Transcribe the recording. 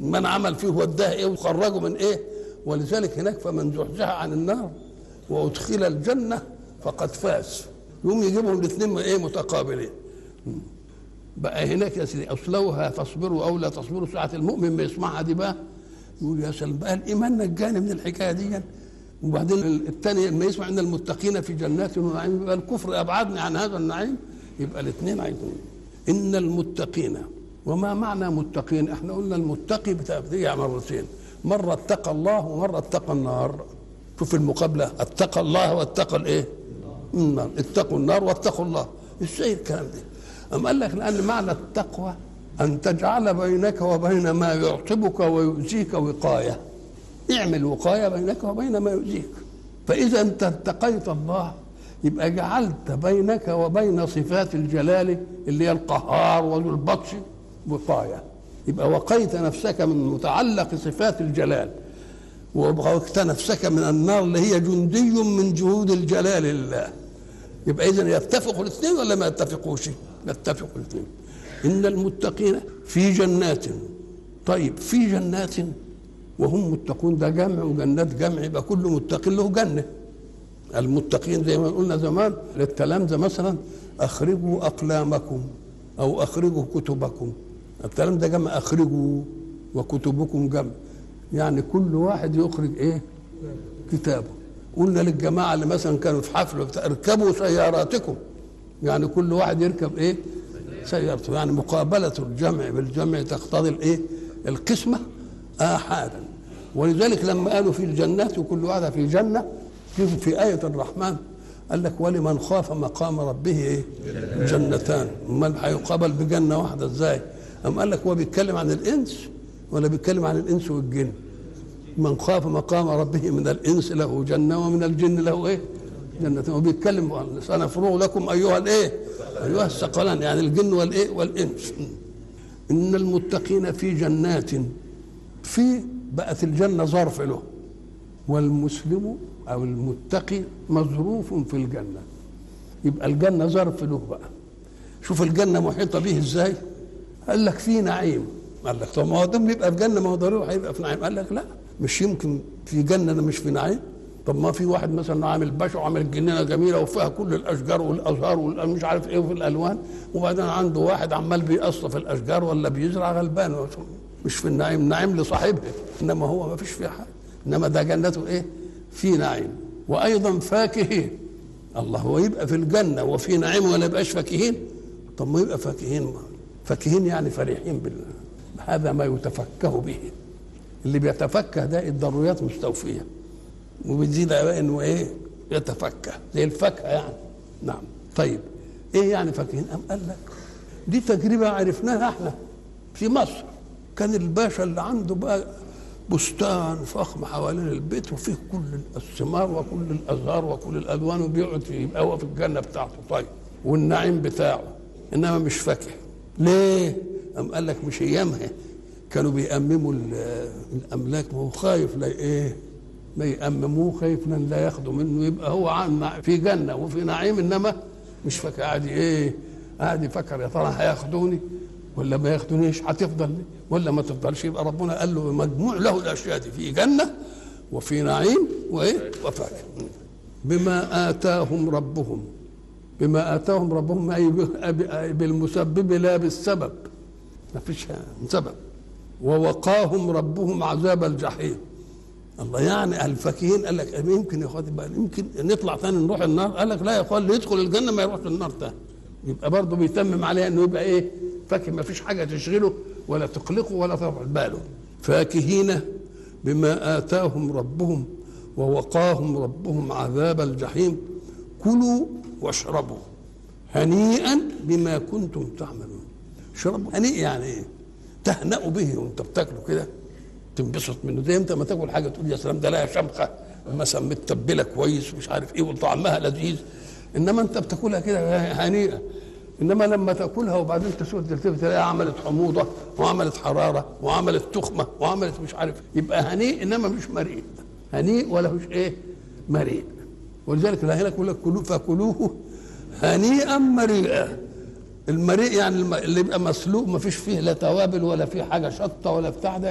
من عمل فيه وداه ايه وخرجه من ايه ولذلك هناك فمن زحزح عن النار وادخل الجنه فقد فاز يقوم يجيبهم الاثنين ايه متقابلين بقى هناك يا سيدي اصلوها فاصبروا او لا تصبروا ساعه المؤمن ما يسمعها دي بقى يقول يا سلام بقى الايمان نجاني من الحكايه دي وبعدين الثاني لما يسمع ان المتقين في جنات ونعيم يبقى الكفر ابعدني عن هذا النعيم يبقى الاثنين عايزين ان المتقين وما معنى متقين احنا قلنا المتقي بتبديع مرتين مره اتقى الله ومره اتقى النار شوف المقابله اتقى الله واتقى الايه النار اتقوا النار واتقوا الله ازاي الكلام ده أم قال لك لأن معنى التقوى أن تجعل بينك وبين ما يعصبك ويؤذيك وقاية اعمل وقاية بينك وبين ما يؤذيك فإذا أنت اتقيت الله يبقى جعلت بينك وبين صفات الجلال اللي هي القهار وذو البطش وقاية يبقى وقيت نفسك من متعلق صفات الجلال ووقت نفسك من النار اللي هي جندي من جهود الجلال لله يبقى اذا يتفقوا الاثنين ولا ما يتفقوش؟ يتفقوا الاثنين ان المتقين في جنات طيب في جنات وهم متقون ده جمع وجنات جمع يبقى كل متق له جنه المتقين زي ما قلنا زمان للتلامذه مثلا اخرجوا اقلامكم او اخرجوا كتبكم الكلام ده جمع اخرجوا وكتبكم جمع يعني كل واحد يخرج ايه كتابه قلنا للجماعه اللي مثلا كانوا في حفله اركبوا سياراتكم يعني كل واحد يركب ايه سيارته يعني مقابله الجمع بالجمع تقتضي الايه القسمه احادا ولذلك لما قالوا في الجنات وكل واحد في جنه شوفوا في ايه الرحمن قال لك ولمن خاف مقام ربه ايه جنتان امال هيقابل بجنه واحده ازاي أم قال لك هو بيتكلم عن الانس ولا بيتكلم عن الانس والجن من خاف مقام ربه من الانس له جنه ومن الجن له ايه جنة وبيتكلم سنفرغ لكم ايها الايه ايها الثقلان يعني الجن والايه والانس ان المتقين في جنات في بقت الجنه ظرف له والمسلم او المتقي مظروف في الجنه يبقى الجنه ظرف له بقى شوف الجنه محيطه به ازاي قال لك في نعيم قال لك طب ما هو دم يبقى في جنه ما هو ضروري هيبقى في نعيم قال لك لا مش يمكن في جنه انا مش في نعيم طب ما في واحد مثلا عامل باشا وعامل جنينه جميله وفيها كل الاشجار والازهار والمش عارف ايه وفي الالوان وبعدين عنده واحد عمال بيقصف الاشجار ولا بيزرع غلبان مش في النعيم نعيم لصاحبه انما هو ما فيش فيها حاجه انما ده جنته ايه في نعيم وايضا فاكهين الله هو يبقى في الجنه وفي نعيم ولا يبقاش فاكهين طب ما يبقى فاكهين فاكهين يعني فرحين بالله هذا ما يتفكه به اللي بيتفكه ده الضروريات مستوفيه وبتزيد بقى انه ايه يتفكه زي الفاكهه يعني نعم طيب ايه يعني فاكهين ام قال لك دي تجربه عرفناها احنا في مصر كان الباشا اللي عنده بقى بستان فخم حوالين البيت وفيه كل الثمار وكل الازهار وكل الالوان وبيقعد فيه يبقى هو في الجنه بتاعته طيب والنعيم بتاعه انما مش فاكهه ليه؟ أم قال لك مش ايامها كانوا بيأمموا الاملاك ما هو خايف لا ايه ما يأمموه خايف لن لا ياخدوا منه يبقى هو عن في جنه وفي نعيم انما مش فاكر قاعد ايه قاعد يفكر يا ترى هياخدوني ولا ما ياخدونيش هتفضل ولا ما تفضلش يبقى ربنا قال له مجموع له الاشياء دي في جنه وفي نعيم وايه وفاكهه بما اتاهم ربهم بما اتاهم ربهم اي بالمسبب لا بالسبب ما فيش سبب ووقاهم ربهم عذاب الجحيم الله يعني الفاكهين قال لك يمكن يا اخواتي بقى يمكن نطلع ثاني نروح النار قال لك لا يا اخوان اللي يدخل الجنه ما يروحش النار ثاني يبقى برضه بيتمم عليه انه يبقى ايه فاكه ما فيش حاجه تشغله ولا تقلقه ولا ترفع باله فاكهين بما اتاهم ربهم ووقاهم ربهم عذاب الجحيم كلوا واشربوا هنيئا بما كنتم تعملون شربوا هنيء يعني ايه تهنأوا به وانت بتاكله كده تنبسط منه زي انت ما تاكل حاجه تقول يا سلام ده لها شمخه مثلا متبله كويس ومش عارف ايه وطعمها لذيذ انما انت بتاكلها كده هنيئه انما لما تاكلها وبعدين تسود تلتفت تلاقيها عملت حموضه وعملت حراره وعملت تخمه وعملت مش عارف يبقى هنيء انما مش مريء هنيء ولا مش ايه مريء ولذلك هنا يقول لك كلوه فكلوه هنيئا مريئا المريء يعني اللي يبقى مسلوق ما فيش فيه لا توابل ولا فيه حاجه شطه ولا بتاع ده